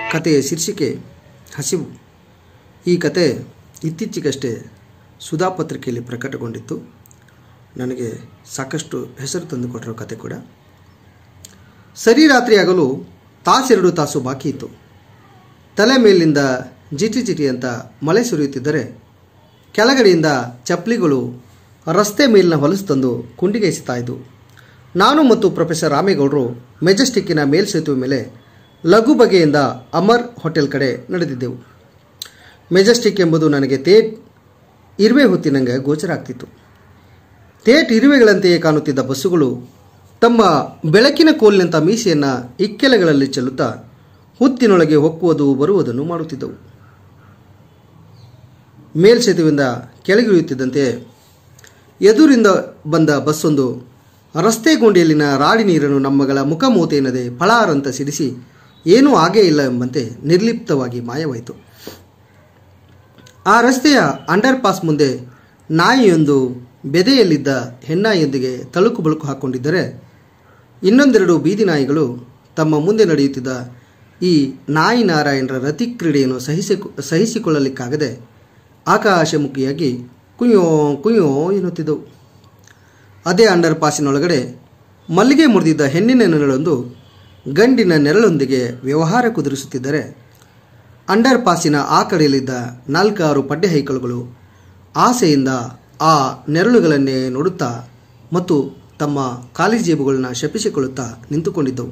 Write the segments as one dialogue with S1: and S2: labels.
S1: ಕಥೆಯ ಶೀರ್ಷಿಕೆ ಹಸಿವು ಈ ಕತೆ ಇತ್ತೀಚೆಗಷ್ಟೇ ಸುಧಾ ಪತ್ರಿಕೆಯಲ್ಲಿ ಪ್ರಕಟಗೊಂಡಿತ್ತು ನನಗೆ ಸಾಕಷ್ಟು ಹೆಸರು ತಂದುಕೊಟ್ಟಿರೋ ಕತೆ ಕೂಡ ಸರಿ ರಾತ್ರಿಯಾಗಲು ತಾಸೆರಡು ತಾಸು ಬಾಕಿ ಇತ್ತು ತಲೆ ಮೇಲಿಂದ ಜಿಟಿ ಜಿಟಿ ಅಂತ ಮಳೆ ಸುರಿಯುತ್ತಿದ್ದರೆ ಕೆಳಗಡೆಯಿಂದ ಚಪ್ಪಲಿಗಳು ರಸ್ತೆ ಮೇಲಿನ ಹೊಲಸು ತಂದು ಕುಂಡಿಗೆ ಎಸೆತಾ ಇದ್ದವು ನಾನು ಮತ್ತು ಪ್ರೊಫೆಸರ್ ರಾಮೇಗೌಡರು ಮೆಜೆಸ್ಟಿಕ್ಕಿನ ಮೇಲ್ಸೇತುವೆ ಮೇಲೆ ಲಘು ಬಗೆಯಿಂದ ಅಮರ್ ಹೋಟೆಲ್ ಕಡೆ ನಡೆದಿದ್ದೆವು ಮೆಜೆಸ್ಟಿಕ್ ಎಂಬುದು ನನಗೆ ತೇಟ್ ಇರುವೆ ಹೊತ್ತಿನಂಗೆ ಗೋಚರ ಆಗ್ತಿತ್ತು ತೇಟ್ ಇರುವೆಗಳಂತೆಯೇ ಕಾಣುತ್ತಿದ್ದ ಬಸ್ಸುಗಳು ತಮ್ಮ ಬೆಳಕಿನ ಕೋಲಿನಂಥ ಮೀಸೆಯನ್ನು ಇಕ್ಕೆಲೆಗಳಲ್ಲಿ ಚೆಲ್ಲುತ್ತಾ ಹುತ್ತಿನೊಳಗೆ ಹೊಕ್ಕುವುದು ಬರುವುದನ್ನು ಮಾಡುತ್ತಿದ್ದವು ಮೇಲ್ಸೇತುವಿಂದ ಕೆಳಗಿಳಿಯುತ್ತಿದ್ದಂತೆ ಎದುರಿಂದ ಬಂದ ಬಸ್ಸೊಂದು ರಸ್ತೆ ಗುಂಡಿಯಲ್ಲಿನ ರಾಡಿ ನೀರನ್ನು ನಮ್ಮಗಳ ಮುಖಮೂತೆ ಎನ್ನದೆ ಫಳಾರಂತ ಸಿಡಿಸಿ ಏನೂ ಆಗೇ ಇಲ್ಲ ಎಂಬಂತೆ ನಿರ್ಲಿಪ್ತವಾಗಿ ಮಾಯವಾಯಿತು ಆ ರಸ್ತೆಯ ಅಂಡರ್ ಪಾಸ್ ಮುಂದೆ ನಾಯಿಯೊಂದು ಬೆದೆಯಲ್ಲಿದ್ದ ಹೆಣ್ಣಾಯಿಯೊಂದಿಗೆ ತಳುಕು ಬಳುಕು ಹಾಕ್ಕೊಂಡಿದ್ದರೆ ಇನ್ನೊಂದೆರಡು ಬೀದಿ ನಾಯಿಗಳು ತಮ್ಮ ಮುಂದೆ ನಡೆಯುತ್ತಿದ್ದ ಈ ನಾಯಿ ನಾರಾಯಣರ ರತಿ ಕ್ರೀಡೆಯನ್ನು ಸಹಿಸಿ ಸಹಿಸಿಕೊಳ್ಳಲಿಕ್ಕಾಗದೆ ಆಕಾಶಮುಖಿಯಾಗಿ ಕುಯ್ಯೋ ಕುಯ್ಯೋ ಎನ್ನುತ್ತಿದ್ದವು ಅದೇ ಅಂಡರ್ ಪಾಸಿನೊಳಗಡೆ ಮಲ್ಲಿಗೆ ಮುರಿದಿದ್ದ ಹೆಣ್ಣಿನ ನೆರಳೊಂದು ಗಂಡಿನ ನೆರಳೊಂದಿಗೆ ವ್ಯವಹಾರ ಕುದುರಿಸುತ್ತಿದ್ದರೆ ಅಂಡರ್ ಪಾಸಿನ ಆ ಕಡೆಯಲ್ಲಿದ್ದ ನಾಲ್ಕಾರು ಪಡ್ಡೆ ಹೈಕಳುಗಳು ಆಸೆಯಿಂದ ಆ ನೆರಳುಗಳನ್ನೇ ನೋಡುತ್ತಾ ಮತ್ತು ತಮ್ಮ ಖಾಲಿ ಜೇಬುಗಳನ್ನ ಶಪಿಸಿಕೊಳ್ಳುತ್ತಾ ನಿಂತುಕೊಂಡಿದ್ದವು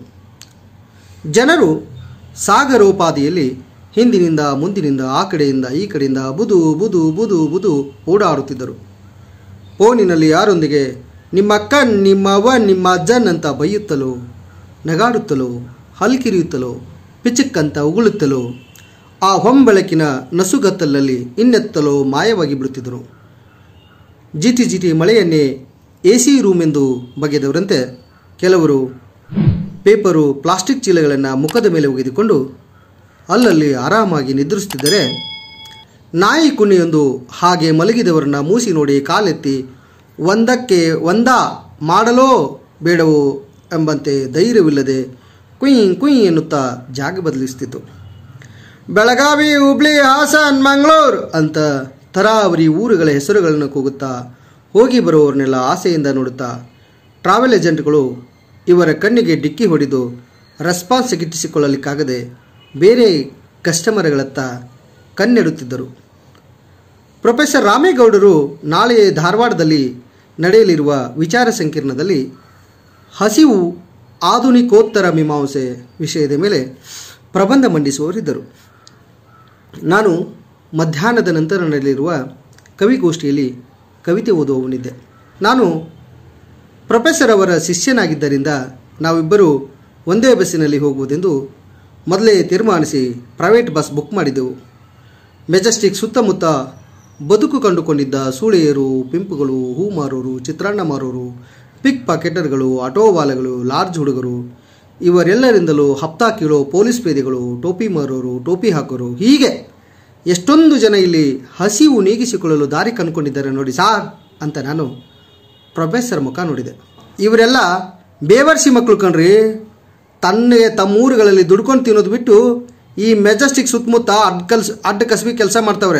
S1: ಜನರು ಸಾಗರೋಪಾದಿಯಲ್ಲಿ ಹಿಂದಿನಿಂದ ಮುಂದಿನಿಂದ ಆ ಕಡೆಯಿಂದ ಈ ಕಡೆಯಿಂದ ಬುದು ಬುದು ಬುದು ಬುದು ಓಡಾಡುತ್ತಿದ್ದರು ಫೋನಿನಲ್ಲಿ ಯಾರೊಂದಿಗೆ ನಿಮ್ಮ ಅಕ್ಕನ್ ನಿಮ್ಮ ಅವ್ವನ್ ನಿಮ್ಮ ಅಜ್ಜನ್ ಅಂತ ಬೈಯುತ್ತಲೋ ನಗಾಡುತ್ತಲೋ ಹಲ್ಕಿರಿಯುತ್ತಲೋ ಪಿಚಕ್ಕಂತ ಉಗುಳುತ್ತಲೋ ಆ ಹೊಂಬೆಳಕಿನ ನಸುಗತ್ತಲಲ್ಲಿ ಇನ್ನೆತ್ತಲೋ ಮಾಯವಾಗಿ ಬಿಡುತ್ತಿದ್ದರು ಜಿಟಿ ಜಿಟಿ ಮಳೆಯನ್ನೇ ಎ ಸಿ ರೂಮ್ ಎಂದು ಬಗೆದವರಂತೆ ಕೆಲವರು ಪೇಪರು ಪ್ಲಾಸ್ಟಿಕ್ ಚೀಲಗಳನ್ನು ಮುಖದ ಮೇಲೆ ಒಗೆದುಕೊಂಡು ಅಲ್ಲಲ್ಲಿ ಆರಾಮಾಗಿ ನಿದ್ರಿಸುತ್ತಿದ್ದರೆ ನಾಯಿ ಕುಣಿಯೊಂದು ಹಾಗೆ ಮಲಗಿದವರನ್ನ ಮೂಸಿ ನೋಡಿ ಕಾಲೆತ್ತಿ ಒಂದಕ್ಕೆ ಒಂದ ಮಾಡಲೋ ಬೇಡವೋ ಎಂಬಂತೆ ಧೈರ್ಯವಿಲ್ಲದೆ ಕುಯ್ ಕುಯ್ ಎನ್ನುತ್ತಾ ಜಾಗ ಬದಲಿಸುತ್ತಿತ್ತು ಬೆಳಗಾವಿ ಹುಬ್ಳಿ ಹಾಸನ್ ಮಂಗಳೂರು ಅಂತ ತರಾವರಿ ಊರುಗಳ ಹೆಸರುಗಳನ್ನು ಕೂಗುತ್ತಾ ಹೋಗಿ ಬರುವವರನ್ನೆಲ್ಲ ಆಸೆಯಿಂದ ನೋಡುತ್ತಾ ಟ್ರಾವೆಲ್ ಏಜೆಂಟ್ಗಳು ಇವರ ಕಣ್ಣಿಗೆ ಡಿಕ್ಕಿ ಹೊಡೆದು ರೆಸ್ಪಾನ್ಸ್ ಗಿಟ್ಟಿಸಿಕೊಳ್ಳಲಿಕ್ಕಾಗದೆ ಬೇರೆ ಕಸ್ಟಮರ್ಗಳತ್ತ ಕಣ್ಣೆಡುತ್ತಿದ್ದರು ಪ್ರೊಫೆಸರ್ ರಾಮೇಗೌಡರು ನಾಳೆ ಧಾರವಾಡದಲ್ಲಿ ನಡೆಯಲಿರುವ ವಿಚಾರ ಸಂಕಿರಣದಲ್ಲಿ ಹಸಿವು ಆಧುನಿಕೋತ್ತರ ಮೀಮಾಂಸೆ ವಿಷಯದ ಮೇಲೆ ಪ್ರಬಂಧ ಮಂಡಿಸುವವರಿದ್ದರು ನಾನು ಮಧ್ಯಾಹ್ನದ ನಂತರ ನಡೆಯಲಿರುವ ಕವಿಗೋಷ್ಠಿಯಲ್ಲಿ ಕವಿತೆ ಓದುವವನಿದ್ದೆ ನಾನು ಪ್ರೊಫೆಸರ್ ಅವರ ಶಿಷ್ಯನಾಗಿದ್ದರಿಂದ ನಾವಿಬ್ಬರು ಒಂದೇ ಬಸ್ಸಿನಲ್ಲಿ ಹೋಗುವುದೆಂದು ಮೊದಲೇ ತೀರ್ಮಾನಿಸಿ ಪ್ರೈವೇಟ್ ಬಸ್ ಬುಕ್ ಮಾಡಿದೆವು ಮೆಜೆಸ್ಟಿಕ್ ಸುತ್ತಮುತ್ತ ಬದುಕು ಕಂಡುಕೊಂಡಿದ್ದ ಸೂಳೆಯರು ಪಿಂಪುಗಳು ಹೂ ಮಾರೋರು ಚಿತ್ರಾನ್ನ ಮಾರೋರು ಪಿಕ್ ಪಾಕೆಟರ್ಗಳು ಆಟೋವಾಲೆಗಳು ಲಾರ್ಜ್ ಹುಡುಗರು ಇವರೆಲ್ಲರಿಂದಲೂ ಹಪ್ತಾ ಕೀಳೋ ಪೊಲೀಸ್ ಪೇದೆಗಳು ಟೋಪಿ ಮಾರೋರು ಟೋಪಿ ಹಾಕೋರು ಹೀಗೆ ಎಷ್ಟೊಂದು ಜನ ಇಲ್ಲಿ ಹಸಿವು ನೀಗಿಸಿಕೊಳ್ಳಲು ದಾರಿ ಕಂಡುಕೊಂಡಿದ್ದಾರೆ ನೋಡಿ ಸಾರ್ ಅಂತ ನಾನು ಪ್ರೊಫೆಸರ್ ಮುಖ ನೋಡಿದೆ ಇವರೆಲ್ಲ ಬೇವರ್ಸಿ ಮಕ್ಕಳು ಕಣ್ರಿ ತನ್ನೇ ತಮ್ಮ ಊರುಗಳಲ್ಲಿ ದುಡ್ಕೊಂಡು ತಿನ್ನೋದು ಬಿಟ್ಟು ಈ ಮೆಜೆಸ್ಟಿಕ್ ಸುತ್ತಮುತ್ತ ಅಡ್ಡ ಕಲ್ಸ್ ಅಡ್ಡ ಕಸಬಿ ಕೆಲಸ ಮಾಡ್ತಾವ್ರೆ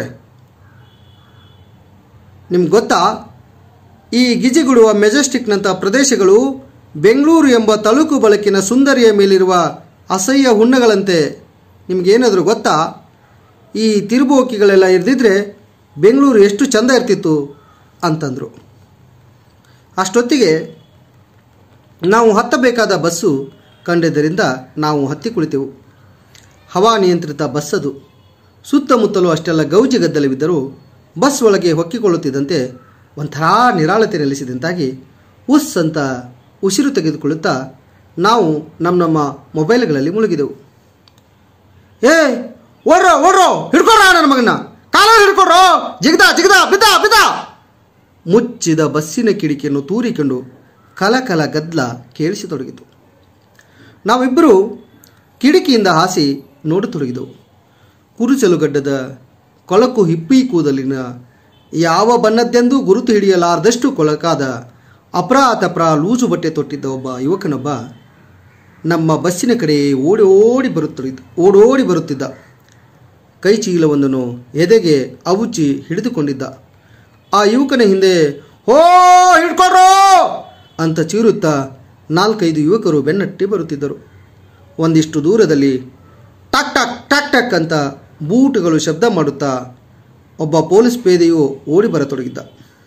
S1: ನಿಮ್ಗೆ ಗೊತ್ತಾ ಈ ಗಿಜಿಗುಡುವ ಮೆಜೆಸ್ಟಿಕ್ನಂಥ ಪ್ರದೇಶಗಳು ಬೆಂಗಳೂರು ಎಂಬ ತಳುಕು ಬಳಕಿನ ಸುಂದರಿಯ ಮೇಲಿರುವ ಅಸಹ್ಯ ಹುಣ್ಣಗಳಂತೆ ನಿಮಗೇನಾದರೂ ಗೊತ್ತಾ ಈ ತಿರುಬೋಕಿಗಳೆಲ್ಲ ಇರ್ದಿದ್ರೆ ಬೆಂಗಳೂರು ಎಷ್ಟು ಚಂದ ಇರ್ತಿತ್ತು ಅಂತಂದರು ಅಷ್ಟೊತ್ತಿಗೆ ನಾವು ಹತ್ತಬೇಕಾದ ಬಸ್ಸು ಕಂಡಿದ್ದರಿಂದ ನಾವು ಹತ್ತಿ ಕುಳಿತೆವು ಹವಾ ನಿಯಂತ್ರಿತ ಬಸ್ ಅದು ಸುತ್ತಮುತ್ತಲೂ ಅಷ್ಟೆಲ್ಲ ಗೌಜಿ ಗದ್ದಲವಿದ್ದರೂ ಬಸ್ ಒಳಗೆ ಹೊಕ್ಕಿಕೊಳ್ಳುತ್ತಿದ್ದಂತೆ ಒಂಥರ ನಿರಾಳತೆ ನೆಲೆಸಿದಂತಾಗಿ ಉಸ್ ಅಂತ ಉಸಿರು ತೆಗೆದುಕೊಳ್ಳುತ್ತಾ ನಾವು ನಮ್ಮ ನಮ್ಮ ಮೊಬೈಲ್ಗಳಲ್ಲಿ ಮುಳುಗಿದೆವು ಏ ಓಡ್ರೋ ಓಡ್ರೋ ಹಿಡ್ಕೊಡ್ರ ನನ್ನ ಮಗನ ಕಾಲ ಹಿಡ್ಕೊಡ್ರೋ ಜಿಗದ ಜಿಗದ ಬಿದ್ದ ಬಿದ್ದ ಮುಚ್ಚಿದ ಬಸ್ಸಿನ ಕಿಡಿಕಿಯನ್ನು ತೂರಿಕೊಂಡು ಕಲಕಲ ಗದ್ದಲ ಕೇಳಿಸತೊಡಗಿತು ನಾವಿಬ್ಬರು ಕಿಡಿಕಿಯಿಂದ ಹಾಸಿ ನೋಡತೊಡಗಿದೆವು ಕುರುಚಲುಗಡ್ಡದ ಕೊಳಕು ಹಿಪ್ಪಿ ಕೂದಲಿನ ಯಾವ ಬಣ್ಣದ್ದೆಂದು ಗುರುತು ಹಿಡಿಯಲಾರದಷ್ಟು ಕೊಳಕಾದ ಅಪ್ರಾತಪ್ರ ಲೂಜು ಬಟ್ಟೆ ತೊಟ್ಟಿದ್ದ ಒಬ್ಬ ಯುವಕನೊಬ್ಬ ನಮ್ಮ ಬಸ್ಸಿನ ಕಡೆ ಓಡಿ ಓಡಿ ಬರುತ್ತಿದ್ದ ಓಡೋಡಿ ಬರುತ್ತಿದ್ದ ಕೈ ಚೀಲವೊಂದನ್ನು ಎದೆಗೆ ಅವುಚಿ ಹಿಡಿದುಕೊಂಡಿದ್ದ ಆ ಯುವಕನ ಹಿಂದೆ ಹೋ ಹಿಡ್ಕೊಡ್ರೋ ಅಂತ ಚೀರುತ್ತಾ ನಾಲ್ಕೈದು ಯುವಕರು ಬೆನ್ನಟ್ಟಿ ಬರುತ್ತಿದ್ದರು ಒಂದಿಷ್ಟು ದೂರದಲ್ಲಿ ಟಕ್ ಟಕ್ ಟಕ್ ಟಕ್ ಅಂತ ಬೂಟುಗಳು ಶಬ್ದ ಮಾಡುತ್ತಾ ಒಬ್ಬ ಪೊಲೀಸ್ ಪೇದೆಯು ಓಡಿ ಬರತೊಡಗಿದ್ದ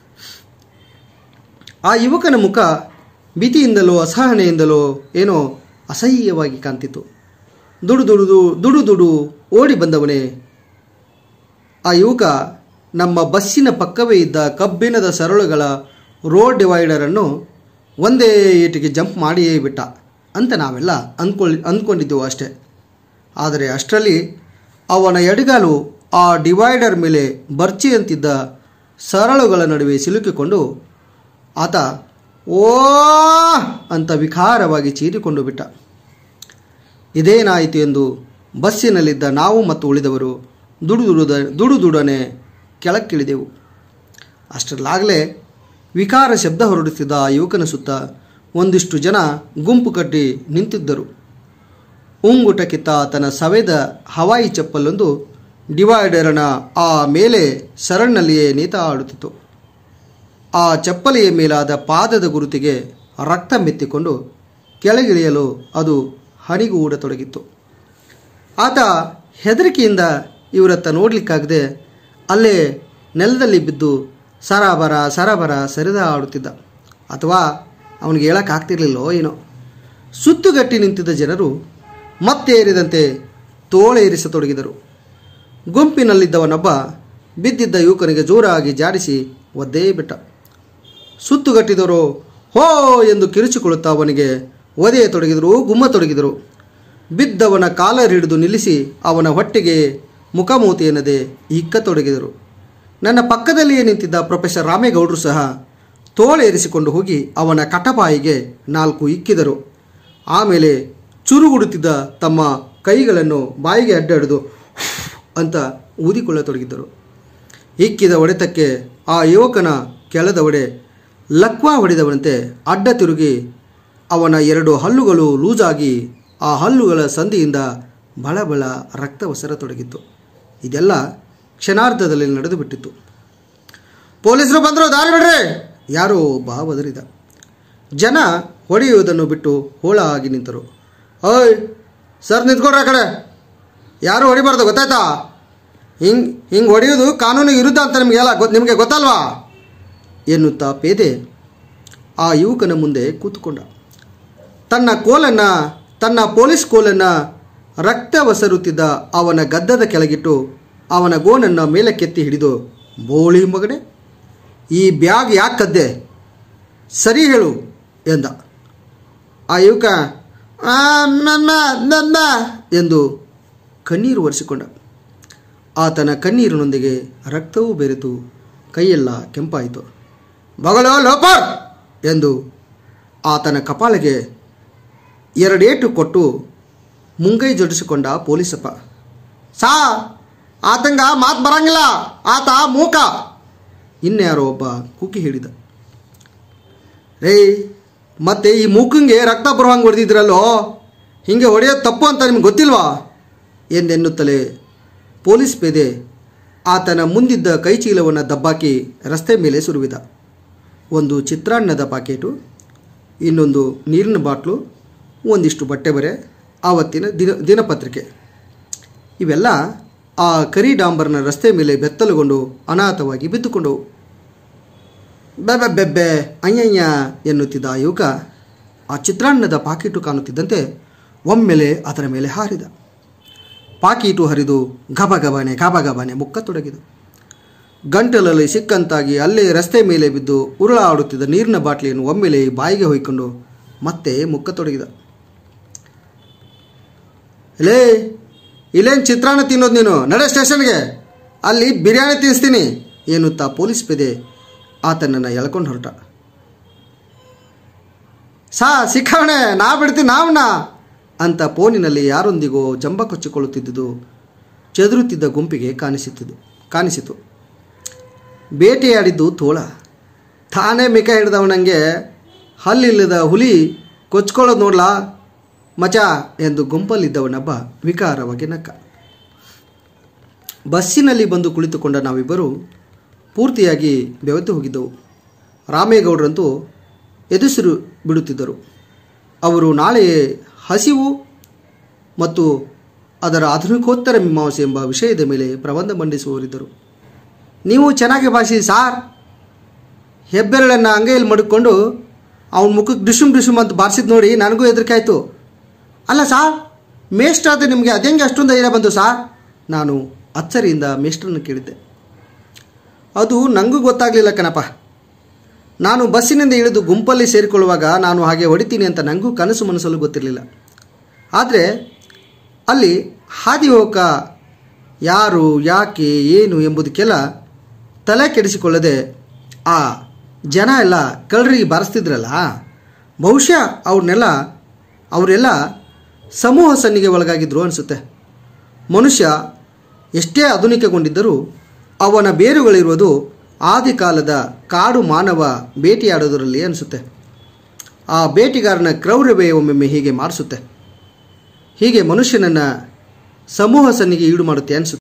S1: ಆ ಯುವಕನ ಮುಖ ಭೀತಿಯಿಂದಲೋ ಅಸಹನೆಯಿಂದಲೋ ಏನೋ ಅಸಹ್ಯವಾಗಿ ಕಾಣ್ತಿತ್ತು ದುಡು ದುಡುದು ದುಡು ದುಡು ಓಡಿ ಬಂದವನೇ ಆ ಯುವಕ ನಮ್ಮ ಬಸ್ಸಿನ ಪಕ್ಕವೇ ಇದ್ದ ಕಬ್ಬಿಣದ ಸರಳುಗಳ ರೋಡ್ ಡಿವೈಡರನ್ನು ಒಂದೇ ಏಟಿಗೆ ಜಂಪ್ ಮಾಡಿಯೇ ಬಿಟ್ಟ ಅಂತ ನಾವೆಲ್ಲ ಅಂದ್ಕೊಳ್ಳಿ ಅಂದ್ಕೊಂಡಿದ್ದೆವು ಅಷ್ಟೇ ಆದರೆ ಅಷ್ಟರಲ್ಲಿ ಅವನ ಎಡಗಾಲು ಆ ಡಿವೈಡರ್ ಮೇಲೆ ಬರ್ಚಿಯಂತಿದ್ದ ಸರಳುಗಳ ನಡುವೆ ಸಿಲುಕಿಕೊಂಡು ಆತ ಓ ಅಂತ ವಿಕಾರವಾಗಿ ಚೀರಿಕೊಂಡು ಬಿಟ್ಟ ಇದೇನಾಯಿತು ಎಂದು ಬಸ್ಸಿನಲ್ಲಿದ್ದ ನಾವು ಮತ್ತು ಉಳಿದವರು ದುಡು ದುಡುದ ದುಡು ದುಡನೆ ಕೆಳಕ್ಕಿಳಿದೆವು ಅಷ್ಟರಲ್ಲಾಗಲೇ ವಿಕಾರ ಶಬ್ದ ಹೊರಡುತ್ತಿದ್ದ ಆ ಯುವಕನ ಸುತ್ತ ಒಂದಿಷ್ಟು ಜನ ಗುಂಪು ಕಟ್ಟಿ ನಿಂತಿದ್ದರು ಉಂಗುಟ ಕಿತ್ತ ಆತನ ಸವೆದ ಹವಾಯಿ ಚಪ್ಪಲೊಂದು ಡಿವೈಡರ್ನ ಆ ಮೇಲೆ ಸರಣ್ನಲ್ಲಿಯೇ ನೇತಾಡುತ್ತಿತ್ತು ಆ ಚಪ್ಪಲಿಯ ಮೇಲಾದ ಪಾದದ ಗುರುತಿಗೆ ರಕ್ತ ಮೆತ್ತಿಕೊಂಡು ಕೆಳಗಿಳಿಯಲು ಅದು ಹನಿಗೂಡತೊಡಗಿತ್ತು ಆತ ಹೆದರಿಕೆಯಿಂದ ಇವರತ್ತ ನೋಡಲಿಕ್ಕಾಗದೆ ಅಲ್ಲೇ ನೆಲದಲ್ಲಿ ಬಿದ್ದು ಸರಾಬರ ಸರಬರ ಸರಿದ ಆಡುತ್ತಿದ್ದ ಅಥವಾ ಅವನಿಗೆ ಹೇಳೋಕ್ಕಾಗ್ತಿರ್ಲಿಲ್ಲೋ ಏನೋ ಸುತ್ತುಗಟ್ಟಿ ನಿಂತಿದ್ದ ಜನರು ಮತ್ತೇರಿದಂತೆ ತೋಳೇರಿಸತೊಡಗಿದರು ಗುಂಪಿನಲ್ಲಿದ್ದವನೊಬ್ಬ ಬಿದ್ದಿದ್ದ ಯುವಕನಿಗೆ ಜೋರಾಗಿ ಜಾಡಿಸಿ ಒದ್ದೇ ಬಿಟ್ಟ ಸುತ್ತುಗಟ್ಟಿದವರು ಹೋ ಎಂದು ಕಿರುಚಿಕೊಳ್ಳುತ್ತಾ ಅವನಿಗೆ ಒದೆಯತೊಡಗಿದರು ಗುಮ್ಮತೊಡಗಿದರು ಬಿದ್ದವನ ಕಾಲರ್ ಹಿಡಿದು ನಿಲ್ಲಿಸಿ ಅವನ ಹೊಟ್ಟೆಗೆ ಮುಖಮೂತಿ ಎನ್ನದೆ ಇಕ್ಕತೊಡಗಿದರು ನನ್ನ ಪಕ್ಕದಲ್ಲಿಯೇ ನಿಂತಿದ್ದ ಪ್ರೊಫೆಸರ್ ರಾಮೇಗೌಡರು ಸಹ ತೋಳೇರಿಸಿಕೊಂಡು ಹೋಗಿ ಅವನ ಕಟಬಾಯಿಗೆ ನಾಲ್ಕು ಇಕ್ಕಿದರು ಆಮೇಲೆ ಚುರುಗುಡುತ್ತಿದ್ದ ತಮ್ಮ ಕೈಗಳನ್ನು ಬಾಯಿಗೆ ಅಡ್ಡಾಡಿದು ಅಂತ ಊದಿಕೊಳ್ಳತೊಡಗಿದ್ದರು ಇಕ್ಕಿದ ಹೊಡೆತಕ್ಕೆ ಆ ಯುವಕನ ಕೆಳದ ಒಡೆ ಲಕ್ವಾ ಹೊಡೆದವನಂತೆ ಅಡ್ಡ ತಿರುಗಿ ಅವನ ಎರಡು ಹಲ್ಲುಗಳು ಲೂಸಾಗಿ ಆ ಹಲ್ಲುಗಳ ಸಂಧಿಯಿಂದ ಬಳಬಳ ರಕ್ತ ಒಸರತೊಡಗಿತ್ತು ಇದೆಲ್ಲ ಕ್ಷಣಾರ್ಧದಲ್ಲಿ ನಡೆದು ಬಿಟ್ಟಿತ್ತು ಪೊಲೀಸರು ಬಂದರು ದಾರಿ ಬಿಡ್ರಿ ಯಾರೋ ಒಬ್ಬ ಒದರಿದ ಜನ ಹೊಡೆಯುವುದನ್ನು ಬಿಟ್ಟು ಹೋಳ ಆಗಿ ನಿಂತರು ಓಯ್ ಸರ್ ನಿಂತ್ಕೊಡ್ರಿ ಆ ಕಡೆ ಯಾರು ಹೊಡಿಬಾರ್ದು ಗೊತ್ತಾಯ್ತಾ ಹಿಂಗೆ ಹಿಂಗೆ ಹೊಡೆಯೋದು ಕಾನೂನಿಗೆ ವಿರುದ್ಧ ಅಂತ ನಿಮಗೆಲ್ಲ ಗೊ ನಿಮಗೆ ಗೊತ್ತಲ್ವಾ ಎನ್ನುತ್ತಾ ಪೇದೆ ಆ ಯುವಕನ ಮುಂದೆ ಕೂತುಕೊಂಡ ತನ್ನ ಕೋಲನ್ನು ತನ್ನ ಪೊಲೀಸ್ ಕೋಲನ್ನು ರಕ್ತ ಒಸರುತ್ತಿದ್ದ ಅವನ ಗದ್ದದ ಕೆಳಗಿಟ್ಟು ಅವನ ಗೋನನ್ನು ಮೇಲಕ್ಕೆತ್ತಿ ಹಿಡಿದು ಬೋಳಿ ಮಗಡೆ ಈ ಬ್ಯಾಗ್ ಯಾಕೆ ಕದ್ದೆ ಸರಿ ಹೇಳು ಎಂದ ಆ ಯುವಕ "ಆ, ನನ್ನ ನನ್ನ ಎಂದು ಕಣ್ಣೀರು ಒರೆಸಿಕೊಂಡ ಆತನ ಕಣ್ಣೀರಿನೊಂದಿಗೆ ರಕ್ತವೂ ಬೆರೆತು ಕೈಯೆಲ್ಲ ಕೆಂಪಾಯಿತು ಬಗಲೋ ಲೋಪರ್ ಎಂದು ಆತನ ಕಪಾಳಿಗೆ ಎರಡೇಟು ಕೊಟ್ಟು ಮುಂಗೈ ಜೋಡಿಸಿಕೊಂಡ ಪೊಲೀಸಪ್ಪ ಸಾ ಆತಂಗ ಮಾತು ಬರಂಗಿಲ್ಲ ಆತ ಮೂಕ ಇನ್ಯಾರೋ ಒಬ್ಬ ಕೂಕಿ ಹೇಳಿದ ರೇ ಮತ್ತೆ ಈ ಮೂಕಂಗೆ ರಕ್ತ ಬರುವಂಗೆ ಹೊಡೆದಿದ್ರಲ್ಲೋ ಹೀಗೆ ಹೊಡೆಯೋದು ತಪ್ಪು ಅಂತ ನಿಮ್ಗೆ ಗೊತ್ತಿಲ್ವಾ ಎಂದೆನ್ನುತ್ತಲೇ ಪೊಲೀಸ್ ಪೇದೆ ಆತನ ಮುಂದಿದ್ದ ಕೈಚೀಲವನ್ನು ದಬ್ಬಾಕಿ ರಸ್ತೆ ಮೇಲೆ ಸುರುವಿದ ಒಂದು ಚಿತ್ರಾನ್ನದ ಪಾಕೇಟು ಇನ್ನೊಂದು ನೀರಿನ ಬಾಟ್ಲು ಒಂದಿಷ್ಟು ಬಟ್ಟೆ ಬರೆ ಆವತ್ತಿನ ದಿನ ದಿನಪತ್ರಿಕೆ ಇವೆಲ್ಲ ಆ ಕರಿ ಡಾಂಬರ್ನ ರಸ್ತೆ ಮೇಲೆ ಬೆತ್ತಲುಗೊಂಡು ಅನಾಥವಾಗಿ ಬಿದ್ದುಕೊಂಡವು ಬೆಬ್ಬೆ ಬೆಬ್ಬೆ ಅಯ್ಯಯ್ಯ ಎನ್ನುತ್ತಿದ್ದ ಆ ಯುವಕ ಆ ಚಿತ್ರಾನ್ನದ ಪಾಕೀಟು ಕಾಣುತ್ತಿದ್ದಂತೆ ಒಮ್ಮೆಲೆ ಅದರ ಮೇಲೆ ಹಾರಿದ ಪಾಕೀಟು ಹರಿದು ಗಬ ಗಬನೆ ಗಬ ಗಬನೆ ಮುಕ್ಕತೊಡಗಿದ ಗಂಟಲಲ್ಲಿ ಸಿಕ್ಕಂತಾಗಿ ಅಲ್ಲೇ ರಸ್ತೆ ಮೇಲೆ ಬಿದ್ದು ಉರುಳಾಡುತ್ತಿದ್ದ ನೀರಿನ ಬಾಟ್ಲಿಯನ್ನು ಒಮ್ಮೆಲೆ ಬಾಯಿಗೆ ಹೊಯ್ಕೊಂಡು ಮತ್ತೆ ಮುಕ್ಕತೊಡಗಿದ ಇಲ್ಲೇ ಇಲ್ಲೇನು ಚಿತ್ರಾನ್ನ ತಿನ್ನೋದು ನೀನು ನಡೆ ಸ್ಟೇಷನ್ಗೆ ಅಲ್ಲಿ ಬಿರಿಯಾನಿ ತಿನ್ನಿಸ್ತೀನಿ ಎನ್ನುತ್ತಾ ಪೊಲೀಸ್ ಪೆದೆ ಆತನನ್ನು ಎಳ್ಕೊಂಡು ಹೊರಟ ಸಾ ಸಿಕ್ಕವಣೆ ನಾ ಬಿಡ್ತೀನಿ ನಾವಣ್ಣ ಅಂತ ಫೋನಿನಲ್ಲಿ ಯಾರೊಂದಿಗೋ ಜಂಬ ಕೊಚ್ಚಿಕೊಳ್ಳುತ್ತಿದ್ದುದು ಚದುರುತ್ತಿದ್ದ ಗುಂಪಿಗೆ ಕಾಣಿಸುತ್ತಿದ್ದು ಕಾಣಿಸಿತು ಬೇಟೆಯಾಡಿದ್ದು ತೋಳ ತಾನೇ ಮಿಕ ಹಿಡ್ದವನಂಗೆ ಹಲ್ಲಿಲ್ಲದ ಹುಲಿ ಕೊಚ್ಕೊಳ್ಳೋದು ನೋಡ್ಲಾ ಮಚ ಎಂದು ಗುಂಪಲ್ಲಿದ್ದವನೊಬ್ಬ ವಿಕಾರವಾಗಿ ನಕ್ಕ ಬಸ್ಸಿನಲ್ಲಿ ಬಂದು ಕುಳಿತುಕೊಂಡ ನಾವಿಬ್ಬರು ಪೂರ್ತಿಯಾಗಿ ಬೆವೆತು ಹೋಗಿದ್ದೆವು ರಾಮೇಗೌಡರಂತೂ ಎದುಸಿರು ಬಿಡುತ್ತಿದ್ದರು ಅವರು ನಾಳೆ ಹಸಿವು ಮತ್ತು ಅದರ ಆಧುನಿಕೋತ್ತರ ಮೀಮಾಂಸೆ ಎಂಬ ವಿಷಯದ ಮೇಲೆ ಪ್ರಬಂಧ ಮಂಡಿಸುವವರಿದ್ದರು ನೀವು ಚೆನ್ನಾಗಿ ಭಾಷಿಸಿ ಸಾರ್ ಹೆಬ್ಬೆರಳನ್ನು ಅಂಗೈಯಲ್ಲಿ ಮಡ್ಕೊಂಡು ಅವನ ಮುಖಕ್ಕೆ ಡಿಶುಮ್ ಡಿಶುಮ್ ಅಂತ ಬಾರಿಸಿದ್ ನೋಡಿ ನನಗೂ ಹೆದರಿಕೆ ಆಯಿತು ಅಲ್ಲ ಸಾರ್ ಮೇಷ್ಟ್ರಾದ ನಿಮಗೆ ಅದೆಂಗೆ ಅಷ್ಟೊಂದು ಧೈರ್ಯ ಬಂತು ಸಾರ್ ನಾನು ಅಚ್ಚರಿಯಿಂದ ಮೇಷ್ಟ್ರನ್ನು ಕೇಳಿದ್ದೆ ಅದು ನನಗೂ ಗೊತ್ತಾಗಲಿಲ್ಲ ಕಣಪ್ಪ ನಾನು ಬಸ್ಸಿನಿಂದ ಇಳಿದು ಗುಂಪಲ್ಲಿ ಸೇರಿಕೊಳ್ಳುವಾಗ ನಾನು ಹಾಗೆ ಹೊಡಿತೀನಿ ಅಂತ ನನಗೂ ಕನಸು ಮನಸ್ಸಲ್ಲೂ ಗೊತ್ತಿರಲಿಲ್ಲ ಆದರೆ ಅಲ್ಲಿ ಹಾದಿ ಹೋಗಕ ಯಾರು ಯಾಕೆ ಏನು ಎಂಬುದಕ್ಕೆಲ್ಲ ತಲೆ ಕೆಡಿಸಿಕೊಳ್ಳದೆ ಆ ಜನ ಎಲ್ಲ ಕಳ್ಳರಿಗೆ ಬಾರಿಸ್ತಿದ್ರಲ್ಲ ಬಹುಶಃ ಅವ್ರನ್ನೆಲ್ಲ ಅವರೆಲ್ಲ ಸಮೂಹ ಸನ್ನಿಗೆ ಒಳಗಾಗಿದ್ರು ಅನಿಸುತ್ತೆ ಮನುಷ್ಯ ಎಷ್ಟೇ ಆಧುನಿಕಗೊಂಡಿದ್ದರೂ ಅವನ ಬೇರುಗಳಿರುವುದು ಆದಿಕಾಲದ ಕಾಡು ಮಾನವ ಬೇಟೆಯಾಡೋದರಲ್ಲಿ ಅನಿಸುತ್ತೆ ಆ ಬೇಟೆಗಾರನ ಕ್ರೌರ್ಯವೇ ಒಮ್ಮೊಮ್ಮೆ ಹೀಗೆ ಮಾಡಿಸುತ್ತೆ ಹೀಗೆ ಮನುಷ್ಯನನ್ನು ಸಮೂಹ ಸನ್ನಿಗೆ ಈಡು ಮಾಡುತ್ತೆ ಅನಿಸುತ್ತೆ